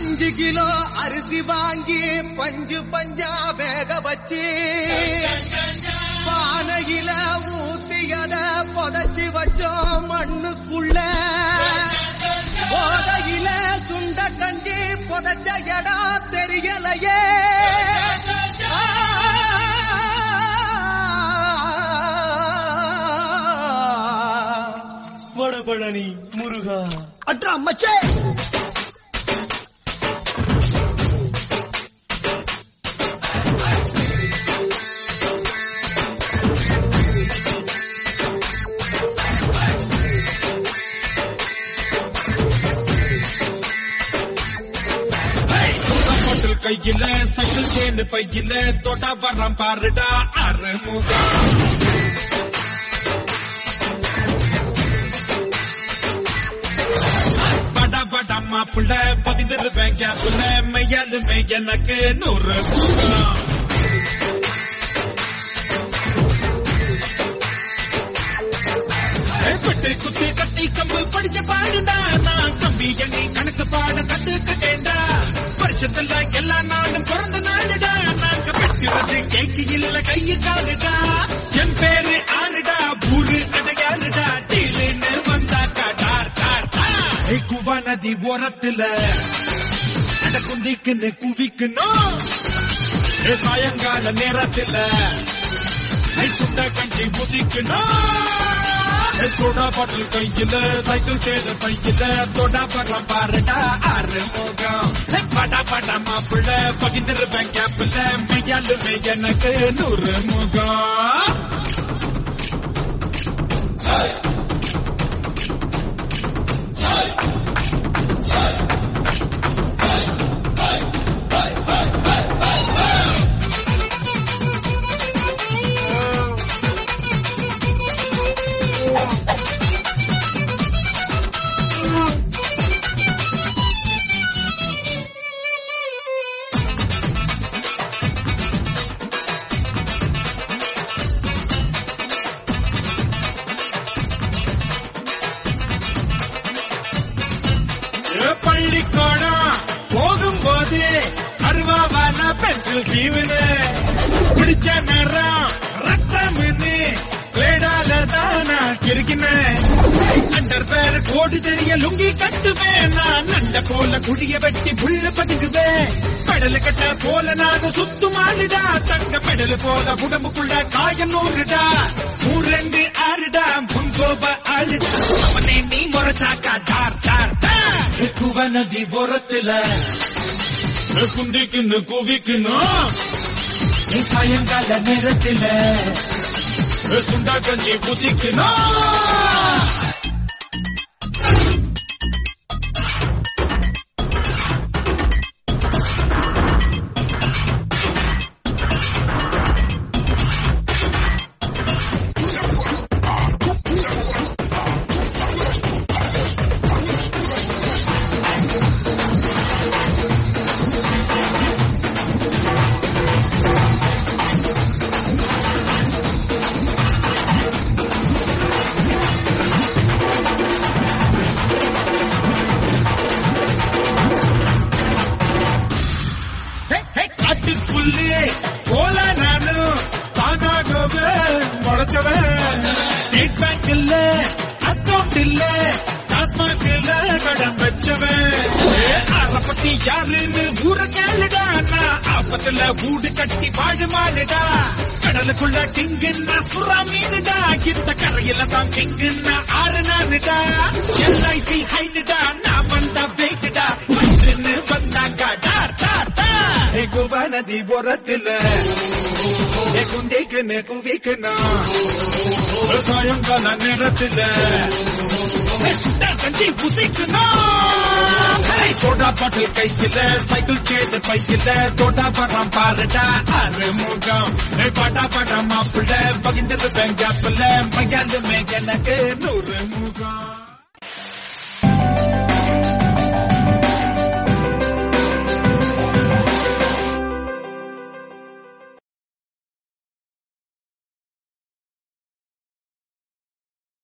அஞ்சு கிலோ அரிசி வாங்கி பஞ்சு பஞ்சா வேக வச்சு பானையில ஊத்தியத புதைச்சி வச்சோம் மண்ணுக்குள்ள போதையில சுண்ட கஞ்சி புதைச்ச இடம் தெரியலையே வடபழனி முருகா அட்ரா மச்சே பாட்டில் கையில சைக்கிள் சேனு பையில தொட வரம் பாருடா அறுமுகா பட பட மாப்பிள்ள பதிந்திருவேன் கேப்புல மையாலுமே எனக்கு நூறு முகம் பட்டு குத்து கத்தி கம்பு படிச்ச பாடுடா நான் கம்பி எண்ணி கணக்கு பாட கத்துக்கிட்டேன்டா வருஷத்துல எல்லா நாளும் பிறந்த நாடுடா நாங்க பெற்றது கேக்கு இல்ல கையு காலுடா என் பேரு ஆறுடா ஊரு அடையாளுடா டீலுன்னு வந்தாக்கா டார் டார் டார் குவா நதி ஓரத்துல அட குந்திக்குன்னு குவிக்கணும் ஏ சாயங்கால நேரத்துல ஐ சுண்ட கஞ்சி முதிக்கணும் சோடா பாட்டில் கையில சைக்கிள் சேத பையில தொடா படம் பாருடா ஆறு முகம் படா படா மாப்பிள்ள பகிர்ந்திருப்பேன் கேப்பில் மையாலுமே எனக்கு நூறு முகம் ஏ பள்ளிக்கூடம் போகும்போது அருவாவான பென்சில் ஜீவனு பிடிச்ச நேரம் ரத்தம் பிளேடால தான் நான் கிறுக்கினேன் அண்டர் பேர் கோடு தெரிய லுங்கி கட்டுவேன் நான் நண்ட போல குடிய வெட்டி புள்ள பதுங்குவேன் பெடல் கட்ட போல நான் சுத்துமாடுடா தங்க பெடல் போல உடம்புக்குள்ள காயம் நூறுடா மூரெண்டு ஆறுடா முன்கோப ஆளுடா அவனே நீ முறைச்சாக்கா தார் தார் தார் குவ நதி ஓரத்துல குந்திக்குன்னு குவிக்கணும் நீ சாயங்கால நேரத்துல சுண்டா கஞ்சி புதிக்கணும் காட்டுக்குள்ளே போல நானும் தானாகவே முளைச்சவன் ஸ்டேட் பேங்க் இல்ல அக்கௌண்ட் இல்ல டாஸ்மாக் இல்ல கடன் வச்சவன் அறப்பட்டி யாருன்னு ஊர கேளுடா நான் ஆபத்துல வீடு கட்டி வாழுமாளுடா கடலுக்குள்ள டிங்குன்னா சுறா மீனுடா இந்த கரையில தான் கிங்குன்னா ஆறு நானுடா எல்ஐசி ஹைடுடா நான் வந்தா வெயிட்டுடா வயிற்றுன்னு வந்தாங்க டார் டார் டார் ஏ குவா நதி ஓரத்துல ஏ குண்டிக்குன்னு குவிக்கணும் சாயங்கால நேரத்துல ஏ சுட்டா கஞ்சி புதிக்கணும் சோடா பாட்டில் கையில சைக்கிள் சேது பையில தோட்டா படம் பாருடா ஆறு முகம் ஏ படா படம் மாப்பிள்ள பகிர்ந்து கேப்பில் மையாலுமே எனக்கு நூறு முகம்